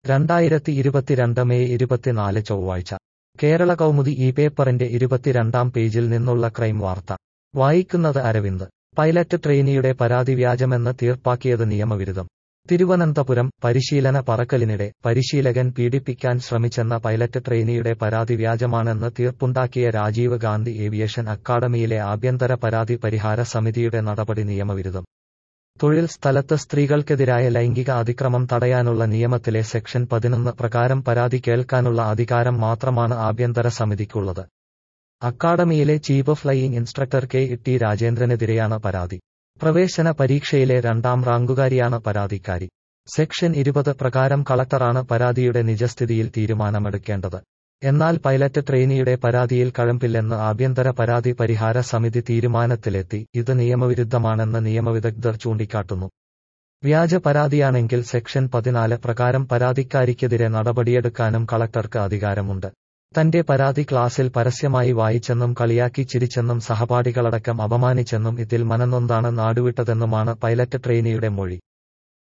രണ്ടായിരത്തി ഇരുപത്തിരണ്ട് മെയ് ഇരുപത്തിനാല് ചൊവ്വാഴ്ച കേരള കൗമുദി ഈ പേപ്പറിന്റെ ഇരുപത്തിരണ്ടാം പേജിൽ നിന്നുള്ള ക്രൈം വാർത്ത വായിക്കുന്നത് അരവിന്ദ് പൈലറ്റ് ട്രെയിനിയുടെ പരാതി വ്യാജമെന്ന് തീർപ്പാക്കിയത് നിയമവിരുദ്ധം തിരുവനന്തപുരം പരിശീലന പറക്കലിനിടെ പരിശീലകൻ പീഡിപ്പിക്കാൻ ശ്രമിച്ചെന്ന പൈലറ്റ് ട്രെയിനിയുടെ പരാതി വ്യാജമാണെന്ന് തീർപ്പുണ്ടാക്കിയ രാജീവ് ഗാന്ധി ഏവിയേഷൻ അക്കാദമിയിലെ ആഭ്യന്തര പരാതി പരിഹാര സമിതിയുടെ നടപടി നിയമവിരുദ്ധം തൊഴിൽ സ്ഥലത്ത് സ്ത്രീകൾക്കെതിരായ ലൈംഗിക അതിക്രമം തടയാനുള്ള നിയമത്തിലെ സെക്ഷൻ പതിനൊന്ന് പ്രകാരം പരാതി കേൾക്കാനുള്ള അധികാരം മാത്രമാണ് ആഭ്യന്തര സമിതിക്കുള്ളത് അക്കാദമിയിലെ chief flying instructor K T രാജേന്ദ്രനെതിരെയാണ് പരാതി പ്രവേശന പരീക്ഷയിലെ രണ്ടാം റാങ്കുകാരിയാണ് പരാതിക്കാരി സെക്ഷൻ ഇരുപത് പ്രകാരം കളക്ടറാണ് പരാതിയുടെ നിജസ്ഥിതിയിൽ തീരുമാനമെടുക്കേണ്ടത് എന്നാൽ പൈലറ്റ് ട്രെയിനിയുടെ പരാതിയിൽ കഴമ്പില്ലെന്ന് ആഭ്യന്തര പരാതി പരിഹാര സമിതി തീരുമാനത്തിലെത്തി ഇത് നിയമവിരുദ്ധമാണെന്ന് നിയമവിദഗ്ധർ ചൂണ്ടിക്കാട്ടുന്നു വ്യാജ പരാതിയാണെങ്കിൽ സെക്ഷൻ പതിനാല് പ്രകാരം പരാതിക്കാരിക്കെതിരെ നടപടിയെടുക്കാനും കളക്ടർക്ക് അധികാരമുണ്ട് തന്റെ പരാതി ക്ലാസിൽ പരസ്യമായി വായിച്ചെന്നും കളിയാക്കി ചിരിച്ചെന്നും സഹപാഠികളടക്കം അപമാനിച്ചെന്നും ഇതിൽ മനനൊന്താണ് നാടുവിട്ടതെന്നുമാണ് പൈലറ്റ് ട്രെയിനിയുടെ മൊഴി